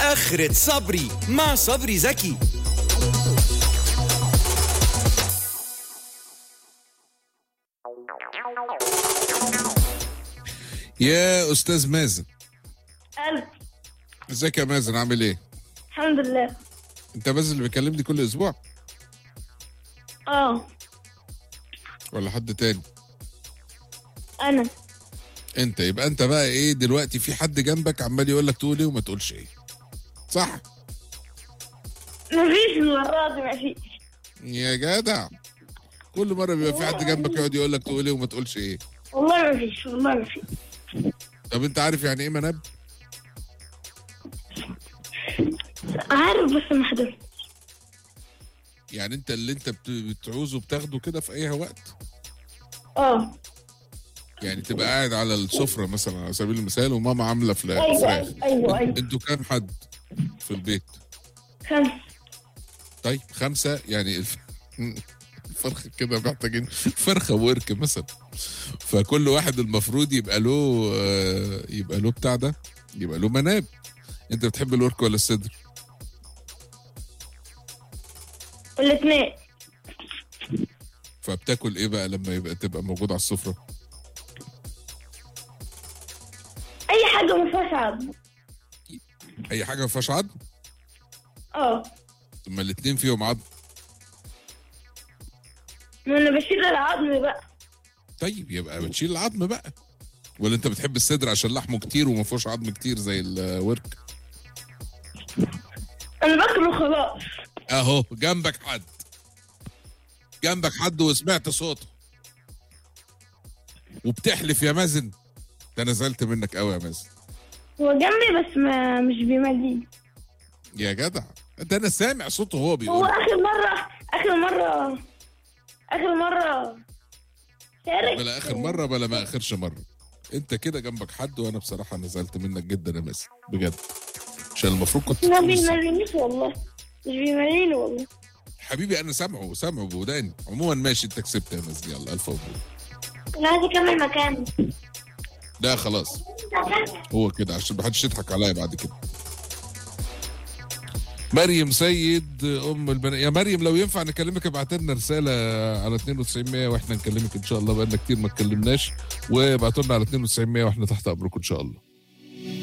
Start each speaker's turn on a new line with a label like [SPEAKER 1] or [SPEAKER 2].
[SPEAKER 1] آخرة صبري مع صبري زكي
[SPEAKER 2] يا استاذ مازن
[SPEAKER 3] ألف
[SPEAKER 2] ازيك يا مازن عامل ايه
[SPEAKER 3] الحمد لله
[SPEAKER 2] انت مازن اللي بيكلمني كل اسبوع
[SPEAKER 3] اه
[SPEAKER 2] ولا حد تاني
[SPEAKER 3] أنا
[SPEAKER 2] انت يبقى انت بقى ايه دلوقتي في حد جنبك عمال يقول لك تقول ايه وما تقولش ايه صح
[SPEAKER 3] مفيش المرة دي مفيش
[SPEAKER 2] يا جدع كل مره بيبقى في حد جنبك يقعد يقول لك تقول ايه وما تقولش ايه
[SPEAKER 3] والله مفيش والله مفيش
[SPEAKER 2] طب انت عارف يعني ايه مناب
[SPEAKER 3] عارف بس محدود
[SPEAKER 2] يعني انت اللي انت بت- بتعوزه بتاخده كده في اي وقت
[SPEAKER 3] اه
[SPEAKER 2] يعني تبقى قاعد على السفره مثلا على سبيل المثال وماما عامله فلا-
[SPEAKER 3] أيوة
[SPEAKER 2] فراخ
[SPEAKER 3] أيوة أيوة, أيوة.
[SPEAKER 2] انتوا كام حد في البيت
[SPEAKER 3] خمس
[SPEAKER 2] طيب خمسة يعني الف... الفرخة كده محتاجين فرخة وورك مثلا فكل واحد المفروض يبقى له آه، يبقى له بتاع ده يبقى له مناب انت بتحب الورك ولا الصدر
[SPEAKER 3] الاثنين
[SPEAKER 2] فبتاكل ايه بقى لما يبقى تبقى موجود على السفرة
[SPEAKER 3] أي حاجة ما فيهاش عظم
[SPEAKER 2] اي حاجة ما فيهاش عظم
[SPEAKER 3] اه
[SPEAKER 2] اما الاتنين فيهم عظم
[SPEAKER 3] ما أنا بشيل العظم بقى
[SPEAKER 2] طيب يبقى بتشيل العظم بقى ولا انت بتحب الصدر عشان لحمه كتير وما فيهوش عظم كتير زي الورك
[SPEAKER 3] أنا باكله خلاص
[SPEAKER 2] اهو جنبك حد جنبك حد وسمعت صوته وبتحلف يا مازن ده نزلت منك قوي يا مازن
[SPEAKER 3] هو جنبي بس ما مش بيمليني
[SPEAKER 2] يا جدع ده انا سامع صوته وهو
[SPEAKER 3] هو
[SPEAKER 2] بيقول
[SPEAKER 3] آخر مرة آخر مرة آخر مرة شارك
[SPEAKER 2] بلا اخر مره بلا ما اخرش مره انت كده جنبك حد وانا بصراحه نزلت منك جدا يا مازن بجد عشان المفروض كنت
[SPEAKER 3] ما
[SPEAKER 2] تقول الصح.
[SPEAKER 3] بيملينيش والله مش بيمليني والله
[SPEAKER 2] حبيبي انا سامعه سامعه بوداني عموما ماشي انت كسبت يا مازن يلا الف مبروك
[SPEAKER 3] أنا عايز أكمل مكاني
[SPEAKER 2] لا خلاص هو كده عشان محدش يضحك عليا بعد كده مريم سيد ام البنات يا مريم لو ينفع نكلمك ابعت لنا رساله على 92 100 واحنا نكلمك ان شاء الله بقالنا كتير ما اتكلمناش وابعتوا لنا على 92 100 واحنا تحت امركم ان شاء الله